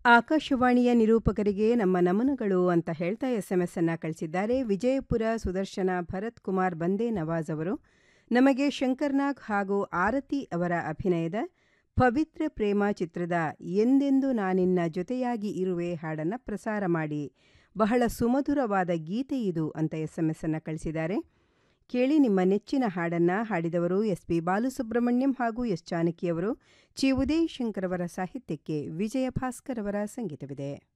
ಆಕಾಶವಾಣಿಯ ನಿರೂಪಕರಿಗೆ ನಮ್ಮ ನಮನಗಳು ಅಂತ ಹೇಳ್ತಾ ಎಸ್ ಎಂ ಎಸ್ ಅನ್ನು ಕಳಿಸಿದ್ದಾರೆ ವಿಜಯಪುರ ಸುದರ್ಶನ ಭರತ್ ಕುಮಾರ್ ಬಂದೇ ನವಾಜ್ ಅವರು ನಮಗೆ ಶಂಕರ್ನಾಗ್ ಹಾಗೂ ಆರತಿ ಅವರ ಅಭಿನಯದ ಪವಿತ್ರ ಪ್ರೇಮ ಚಿತ್ರದ ಎಂದೆಂದು ನಾನಿನ್ನ ಜೊತೆಯಾಗಿ ಇರುವೆ ಹಾಡನ್ನು ಪ್ರಸಾರ ಮಾಡಿ ಬಹಳ ಸುಮಧುರವಾದ ಗೀತೆ ಇದು ಅಂತ ಎಸ್ ಎಂ ಎಸ್ ಅನ್ನು ಕಳಿಸಿದ್ದಾರೆ ಕೇಳಿ ನಿಮ್ಮ ನೆಚ್ಚಿನ ಹಾಡನ್ನು ಹಾಡಿದವರು ಎಸ್ ಪಿ ಬಾಲಸುಬ್ರಹ್ಮಣ್ಯಂ ಹಾಗೂ ಎಸ್ ಜಾನಕಿಯವರು ಚಿ ಉದಯ್ ಶಂಕರ್ ಅವರ ಸಾಹಿತ್ಯಕ್ಕೆ ವಿಜಯ ಭಾಸ್ಕರ್ ಅವರ ಸಂಗೀತವಿದೆ